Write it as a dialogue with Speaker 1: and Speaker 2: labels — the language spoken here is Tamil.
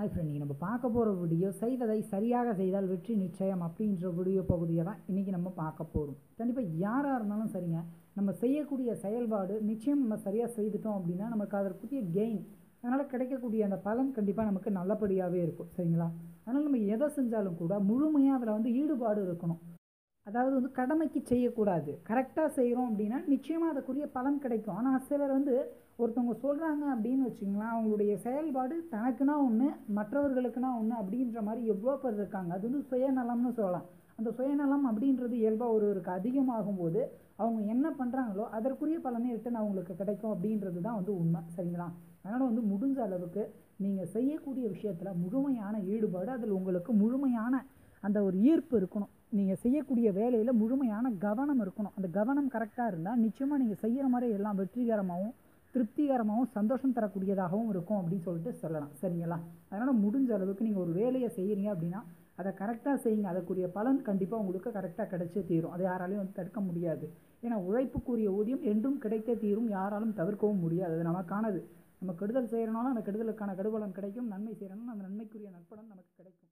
Speaker 1: ஹாய் ஃப்ரெண்ட் நீங்கள் நம்ம பார்க்க போகிற வீடியோ செய்வதை சரியாக செய்தால் வெற்றி நிச்சயம் அப்படின்ற வீடியோ பகுதியை தான் இன்றைக்கி நம்ம பார்க்க போகிறோம் கண்டிப்பாக யாராக இருந்தாலும் சரிங்க நம்ம செய்யக்கூடிய செயல்பாடு நிச்சயம் நம்ம சரியாக செய்துட்டோம் அப்படின்னா நமக்கு அதற்குரிய கெயின் அதனால் கிடைக்கக்கூடிய அந்த பலன் கண்டிப்பாக நமக்கு நல்லபடியாகவே இருக்கும் சரிங்களா அதனால் நம்ம எதை செஞ்சாலும் கூட முழுமையாக அதில் வந்து ஈடுபாடு இருக்கணும் அதாவது வந்து கடமைக்கு செய்யக்கூடாது கரெக்டாக செய்கிறோம் அப்படின்னா நிச்சயமாக அதுக்குரிய பலன் கிடைக்கும் ஆனால் சிலர் வந்து ஒருத்தவங்க சொல்கிறாங்க அப்படின்னு வச்சுங்களேன் அவங்களுடைய செயல்பாடு தனக்குனா ஒன்று மற்றவர்களுக்குனா ஒன்று அப்படின்ற மாதிரி எவ்வளோ பேர் இருக்காங்க அது வந்து சுயநலம்னு சொல்லலாம் அந்த சுயநலம் அப்படின்றது இயல்பாக ஒருவருக்கு அதிகமாகும் போது அவங்க என்ன பண்ணுறாங்களோ அதற்குரிய பலனே ரிட்டன் அவங்களுக்கு கிடைக்கும் அப்படின்றது தான் வந்து உண்மை சரிங்களா அதனால் வந்து முடிஞ்ச அளவுக்கு நீங்கள் செய்யக்கூடிய விஷயத்தில் முழுமையான ஈடுபாடு அதில் உங்களுக்கு முழுமையான அந்த ஒரு ஈர்ப்பு இருக்கணும் நீங்கள் செய்யக்கூடிய வேலையில் முழுமையான கவனம் இருக்கணும் அந்த கவனம் கரெக்டாக இருந்தால் நிச்சயமாக நீங்கள் செய்கிற மாதிரி எல்லாம் வெற்றிகரமாகவும் திருப்திகரமாகவும் சந்தோஷம் தரக்கூடியதாகவும் இருக்கும் அப்படின்னு சொல்லிட்டு சொல்லலாம் சரிங்களா அதனால் முடிஞ்ச அளவுக்கு நீங்கள் ஒரு வேலையை செய்கிறீங்க அப்படின்னா அதை கரெக்டாக செய்யுங்க அதற்குரிய பலன் கண்டிப்பாக உங்களுக்கு கரெக்டாக கிடைச்சே தீரும் அதை யாராலையும் வந்து தடுக்க முடியாது ஏன்னா உழைப்புக்குரிய ஊதியம் என்றும் கிடைத்தே தீரும் யாராலும் தவிர்க்கவும் முடியாது அது நமக்கானது நம்ம கெடுதல் செய்கிறனாலும் அந்த கெடுதலுக்கான கெடுபலன் கிடைக்கும் நன்மை செய்கிறனாலும் அந்த நன்மைக்குரிய நற்பலன் நமக்கு கிடைக்கும்